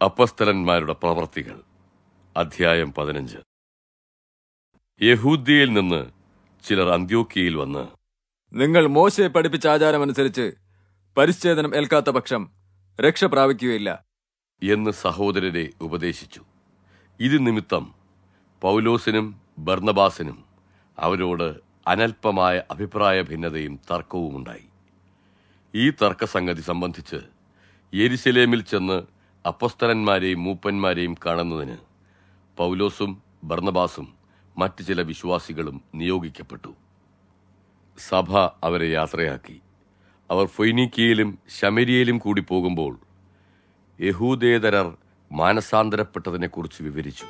അപ്പസ്തലന്മാരുടെ പ്രവർത്തികൾ അധ്യായം പതിനഞ്ച് യഹൂദ്യയിൽ നിന്ന് ചിലർ അന്ത്യോക്കിയയിൽ വന്ന് നിങ്ങൾ മോശയെ പഠിപ്പിച്ച ആചാരമനുസരിച്ച് പരിച്ഛേദനം ഏൽക്കാത്ത പക്ഷം രക്ഷ പ്രാപിക്കുകയില്ല എന്ന് സഹോദരരെ ഉപദേശിച്ചു ഇത് നിമിത്തം പൗലോസിനും ബർണബാസിനും അവരോട് അനൽപമായ അഭിപ്രായ ഭിന്നതയും തർക്കവുമുണ്ടായി ഈ തർക്കസംഗതി സംബന്ധിച്ച് യെരുശലേമിൽ ചെന്ന് അപ്പസ്തലന്മാരെയും മൂപ്പന്മാരെയും കാണുന്നതിന് പൗലോസും ബർണബാസും മറ്റ് ചില വിശ്വാസികളും നിയോഗിക്കപ്പെട്ടു സഭ അവരെ യാത്രയാക്കി അവർ ഫൊയ്നീക്കിയയിലും ശമരിയയിലും കൂടി പോകുമ്പോൾ യഹൂദേതരർ മാനസാന്തരപ്പെട്ടതിനെക്കുറിച്ച് വിവരിച്ചു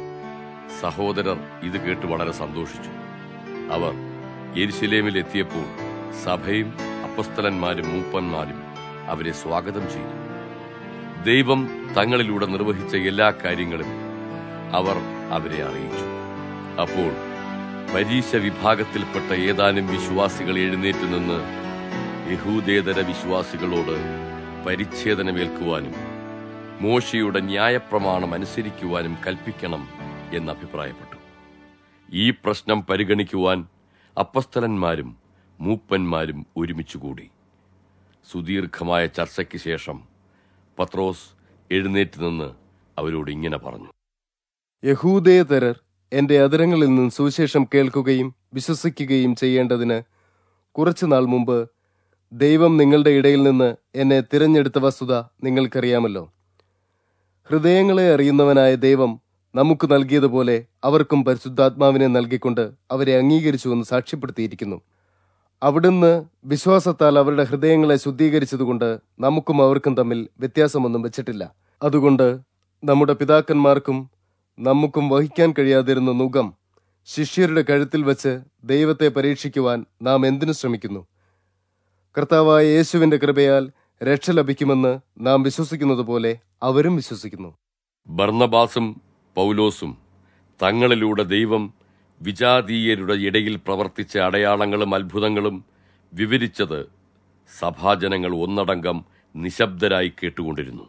സഹോദരർ ഇത് കേട്ട് വളരെ സന്തോഷിച്ചു അവർ യെരുശലേമിൽ എത്തിയപ്പോൾ സഭയും അപ്പസ്തലന്മാരും മൂപ്പന്മാരും അവരെ സ്വാഗതം ചെയ്തു ദൈവം തങ്ങളിലൂടെ നിർവഹിച്ച എല്ലാ കാര്യങ്ങളും അവർ അവരെ അറിയിച്ചു അപ്പോൾ പരീശ വിഭാഗത്തിൽപ്പെട്ട ഏതാനും വിശ്വാസികൾ എഴുന്നേറ്റ് നിന്ന് യഹൂദേതര വിശ്വാസികളോട് പരിച്ഛേദനമേൽക്കുവാനും മോശയുടെ ന്യായപ്രമാണം അനുസരിക്കുവാനും കൽപ്പിക്കണം എന്ന് അഭിപ്രായപ്പെട്ടു ഈ പ്രശ്നം പരിഗണിക്കുവാൻ അപ്പസ്തലന്മാരും മൂപ്പന്മാരും ഒരുമിച്ചുകൂടി സുദീർഘമായ ചർച്ചയ്ക്ക് ശേഷം പത്രോസ് എഴുന്നേറ്റ് നിന്ന് അവരോട് ഇങ്ങനെ പറഞ്ഞു യഹൂദേതരർ എന്റെ അതിരങ്ങളിൽ നിന്ന് സുവിശേഷം കേൾക്കുകയും വിശ്വസിക്കുകയും ചെയ്യേണ്ടതിന് കുറച്ചുനാൾ മുമ്പ് ദൈവം നിങ്ങളുടെ ഇടയിൽ നിന്ന് എന്നെ തിരഞ്ഞെടുത്ത വസ്തുത നിങ്ങൾക്കറിയാമല്ലോ ഹൃദയങ്ങളെ അറിയുന്നവനായ ദൈവം നമുക്ക് നൽകിയതുപോലെ അവർക്കും പരിശുദ്ധാത്മാവിനെ നൽകിക്കൊണ്ട് അവരെ അംഗീകരിച്ചുവെന്ന് സാക്ഷ്യപ്പെടുത്തിയിരിക്കുന്നു അവിടുന്ന് വിശ്വാസത്താൽ അവരുടെ ഹൃദയങ്ങളെ ശുദ്ധീകരിച്ചതുകൊണ്ട് നമുക്കും അവർക്കും തമ്മിൽ വ്യത്യാസമൊന്നും വെച്ചിട്ടില്ല അതുകൊണ്ട് നമ്മുടെ പിതാക്കന്മാർക്കും നമുക്കും വഹിക്കാൻ കഴിയാതിരുന്ന നുകം ശിഷ്യരുടെ കഴുത്തിൽ വച്ച് ദൈവത്തെ പരീക്ഷിക്കുവാൻ നാം എന്തിനു ശ്രമിക്കുന്നു കർത്താവായ യേശുവിന്റെ കൃപയാൽ രക്ഷ ലഭിക്കുമെന്ന് നാം വിശ്വസിക്കുന്നത് പോലെ അവരും വിശ്വസിക്കുന്നു ബർണബാസും പൗലോസും തങ്ങളിലൂടെ ദൈവം വിജാതീയരുടെ ഇടയിൽ പ്രവർത്തിച്ച അടയാളങ്ങളും അത്ഭുതങ്ങളും വിവരിച്ചത് സഭാജനങ്ങൾ ഒന്നടങ്കം നിശബ്ദരായി കേട്ടുകൊണ്ടിരുന്നു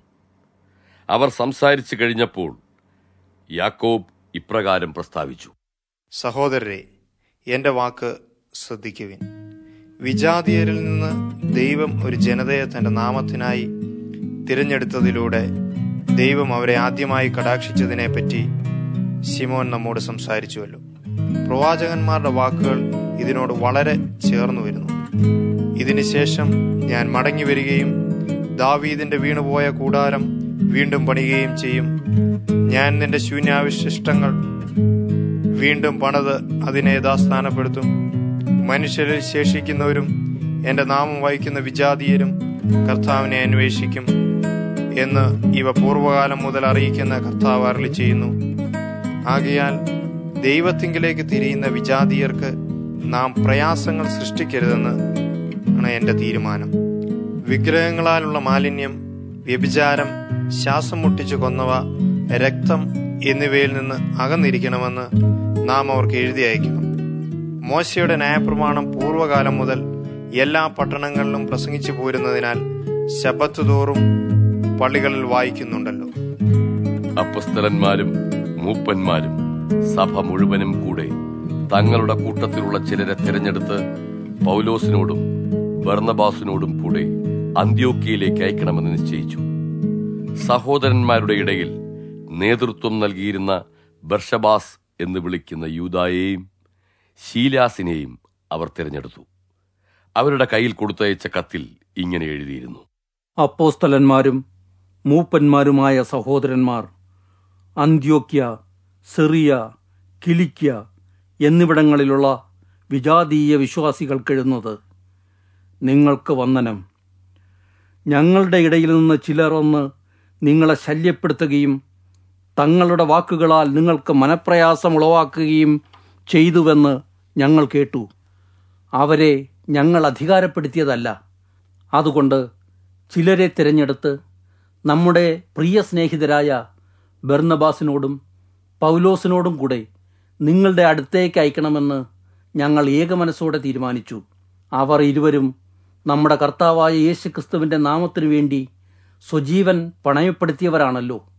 അവർ സംസാരിച്ചു കഴിഞ്ഞപ്പോൾ യാക്കോബ് ഇപ്രകാരം പ്രസ്താവിച്ചു സഹോദരരെ എന്റെ വാക്ക് ശ്രദ്ധിക്കുവിൻ വിജാതീയരിൽ നിന്ന് ദൈവം ഒരു ജനതയെ തന്റെ നാമത്തിനായി തിരഞ്ഞെടുത്തതിലൂടെ ദൈവം അവരെ ആദ്യമായി കടാക്ഷിച്ചതിനെപ്പറ്റി ശിമോൻ നമ്മോട് സംസാരിച്ചുവല്ലോ പ്രവാചകന്മാരുടെ വാക്കുകൾ ഇതിനോട് വളരെ ചേർന്നു വരുന്നു ഇതിനുശേഷം ഞാൻ മടങ്ങി വരികയും ദാവീദിന്റെ വീണുപോയ കൂടാരം വീണ്ടും പണിയുകയും ചെയ്യും ഞാൻ നിന്റെ ശൂന്യാവിശിഷ്ടങ്ങൾ വീണ്ടും പണിത് അതിനെ യഥാസ്ഥാനപ്പെടുത്തും മനുഷ്യരിൽ ശേഷിക്കുന്നവരും എന്റെ നാമം വഹിക്കുന്ന വിജാതീയരും കർത്താവിനെ അന്വേഷിക്കും എന്ന് ഇവ പൂർവകാലം മുതൽ അറിയിക്കുന്ന കർത്താവ് അരളി ചെയ്യുന്നു ആകയാൽ ദൈവത്തിങ്കിലേക്ക് തിരിയുന്ന വിജാതീയർക്ക് നാം പ്രയാസങ്ങൾ സൃഷ്ടിക്കരുതെന്ന് ആണ് എന്റെ തീരുമാനം വിഗ്രഹങ്ങളാലുള്ള മാലിന്യം വ്യഭിചാരം ശ്വാസം മുട്ടിച്ചു കൊന്നവ രക്തം എന്നിവയിൽ നിന്ന് അകന്നിരിക്കണമെന്ന് നാം അവർക്ക് എഴുതി അയക്കണം മോശയുടെ ന്യായപ്രമാണം പൂർവ്വകാലം മുതൽ എല്ലാ പട്ടണങ്ങളിലും പ്രസംഗിച്ചു പോരുന്നതിനാൽ ശബത്ത് തോറും പള്ളികളിൽ വായിക്കുന്നുണ്ടല്ലോ അപ്പസ്തലന്മാരും മൂപ്പന്മാരും സഭ മുഴുവനും കൂടെ തങ്ങളുടെ കൂട്ടത്തിലുള്ള ചിലരെ തിരഞ്ഞെടുത്ത് പൗലോസിനോടും ബർണബാസിനോടും കൂടെ അന്ത്യോക്കിയയിലേക്ക് അയക്കണമെന്ന് നിശ്ചയിച്ചു സഹോദരന്മാരുടെ ഇടയിൽ നേതൃത്വം നൽകിയിരുന്ന ബർഷബാസ് എന്ന് വിളിക്കുന്ന യൂതായെയും ശീലാസിനെയും അവർ തിരഞ്ഞെടുത്തു അവരുടെ കയ്യിൽ കൊടുത്തയച്ച കത്തിൽ ഇങ്ങനെ എഴുതിയിരുന്നു അപ്പോസ്തലന്മാരും മൂപ്പന്മാരുമായ സഹോദരന്മാർ അന്ത്യോക്യ സെറിയ കിലിക്യ എന്നിവിടങ്ങളിലുള്ള വിജാതീയ വിശ്വാസികൾക്കെഴുന്നത് നിങ്ങൾക്ക് വന്ദനം ഞങ്ങളുടെ ഇടയിൽ നിന്ന് ചിലർ വന്ന് നിങ്ങളെ ശല്യപ്പെടുത്തുകയും തങ്ങളുടെ വാക്കുകളാൽ നിങ്ങൾക്ക് മനപ്രയാസം ഉളവാക്കുകയും ചെയ്തുവെന്ന് ഞങ്ങൾ കേട്ടു അവരെ ഞങ്ങൾ അധികാരപ്പെടുത്തിയതല്ല അതുകൊണ്ട് ചിലരെ തിരഞ്ഞെടുത്ത് നമ്മുടെ പ്രിയ സ്നേഹിതരായ ബർണബാസിനോടും പൗലോസിനോടും കൂടെ നിങ്ങളുടെ അടുത്തേക്ക് അയക്കണമെന്ന് ഞങ്ങൾ ഏകമനസ്സോടെ തീരുമാനിച്ചു അവർ ഇരുവരും നമ്മുടെ കർത്താവായ യേശുക്രിസ്തുവിന്റെ നാമത്തിനു വേണ്ടി സ്വജീവൻ പണയപ്പെടുത്തിയവരാണല്ലോ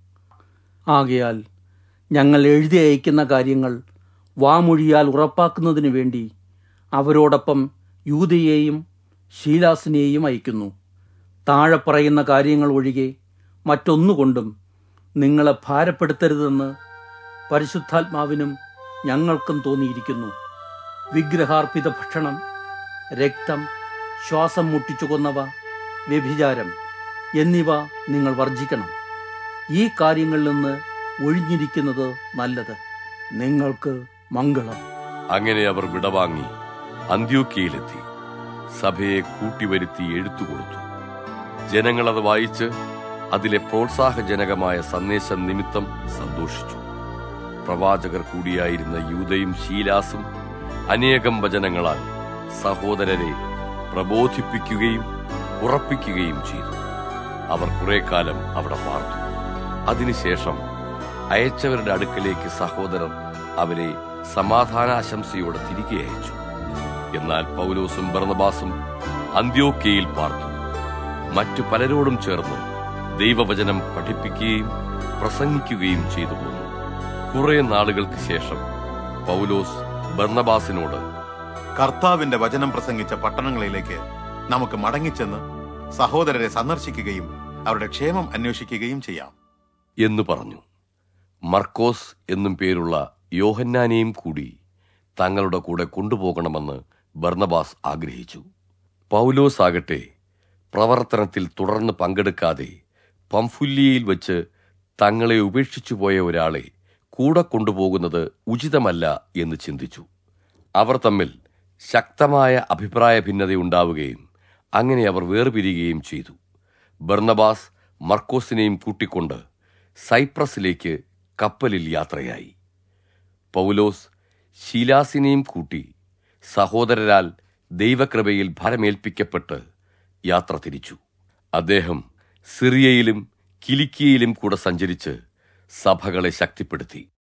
ആകയാൽ ഞങ്ങൾ എഴുതി അയക്കുന്ന കാര്യങ്ങൾ വാമൊഴിയാൽ ഉറപ്പാക്കുന്നതിനു വേണ്ടി അവരോടൊപ്പം യൂതയെയും ശീലാസിനെയും അയക്കുന്നു താഴെ പറയുന്ന കാര്യങ്ങൾ ഒഴികെ മറ്റൊന്നുകൊണ്ടും നിങ്ങളെ ഭാരപ്പെടുത്തരുതെന്ന് പരിശുദ്ധാത്മാവിനും ഞങ്ങൾക്കും തോന്നിയിരിക്കുന്നു വിഗ്രഹാർപ്പിത ഭക്ഷണം രക്തം ശ്വാസം മുട്ടിച്ചു കൊന്നവ വ്യഭിചാരം എന്നിവ നിങ്ങൾ വർജിക്കണം ഈ കാര്യങ്ങളിൽ നിന്ന് ഒഴിഞ്ഞിരിക്കുന്നത് നല്ലത് നിങ്ങൾക്ക് മംഗളം അങ്ങനെ അവർ വിടവാങ്ങി അന്ത്യോക്കയിലെത്തി സഭയെ കൂട്ടിവരുത്തി എഴുത്തുകൊടുത്തു ജനങ്ങൾ അത് വായിച്ച് അതിലെ പ്രോത്സാഹജനകമായ സന്ദേശം നിമിത്തം സന്തോഷിച്ചു പ്രവാചകർ കൂടിയായിരുന്ന യൂതയും ശീലാസും അനേകം വചനങ്ങളാൽ സഹോദരരെ പ്രബോധിപ്പിക്കുകയും ഉറപ്പിക്കുകയും ചെയ്തു അവർ കുറെ കാലം അവിടെ പാർത്തു അതിനുശേഷം അയച്ചവരുടെ അടുക്കലേക്ക് സഹോദരർ അവരെ സമാധാനാശംസയോടെ തിരികെ അയച്ചു എന്നാൽ പൗലോസും ബർണബാസും അന്ത്യോക്കയിൽ പാർത്തു മറ്റു പലരോടും ചേർന്ന് ദൈവവചനം പഠിപ്പിക്കുകയും പ്രസംഗിക്കുകയും ചെയ്തു പോന്നു കുറെ നാളുകൾക്ക് ശേഷം പൗലോസ് ബർണബാസിനോട് കർത്താവിന്റെ വചനം പ്രസംഗിച്ച പട്ടണങ്ങളിലേക്ക് നമുക്ക് മടങ്ങിച്ചെന്ന് സഹോദരരെ സന്ദർശിക്കുകയും അവരുടെ ക്ഷേമം അന്വേഷിക്കുകയും ചെയ്യാം എന്ന് പറഞ്ഞു മർക്കോസ് എന്നും പേരുള്ള യോഹന്നാനെയും കൂടി തങ്ങളുടെ കൂടെ കൊണ്ടുപോകണമെന്ന് ബർണബാസ് ആഗ്രഹിച്ചു പൗലോസ് ആകട്ടെ പ്രവർത്തനത്തിൽ തുടർന്ന് പങ്കെടുക്കാതെ പംഫുല്ലിയയിൽ വച്ച് തങ്ങളെ ഉപേക്ഷിച്ചു പോയ ഒരാളെ കൂടെ കൊണ്ടുപോകുന്നത് ഉചിതമല്ല എന്ന് ചിന്തിച്ചു അവർ തമ്മിൽ ശക്തമായ അഭിപ്രായ ഭിന്നതയുണ്ടാവുകയും അങ്ങനെ അവർ വേർപിരിയുകയും ചെയ്തു ബർണബാസ് മർക്കോസിനെയും കൂട്ടിക്കൊണ്ട് സൈപ്രസിലേക്ക് കപ്പലിൽ യാത്രയായി പൗലോസ് ശീലാസിനെയും കൂട്ടി സഹോദരരാൽ ദൈവകൃപയിൽ ഭരമേൽപ്പിക്കപ്പെട്ട് യാത്ര തിരിച്ചു അദ്ദേഹം സിറിയയിലും കിലിക്കിയയിലും കൂടെ സഞ്ചരിച്ച് സഭകളെ ശക്തിപ്പെടുത്തി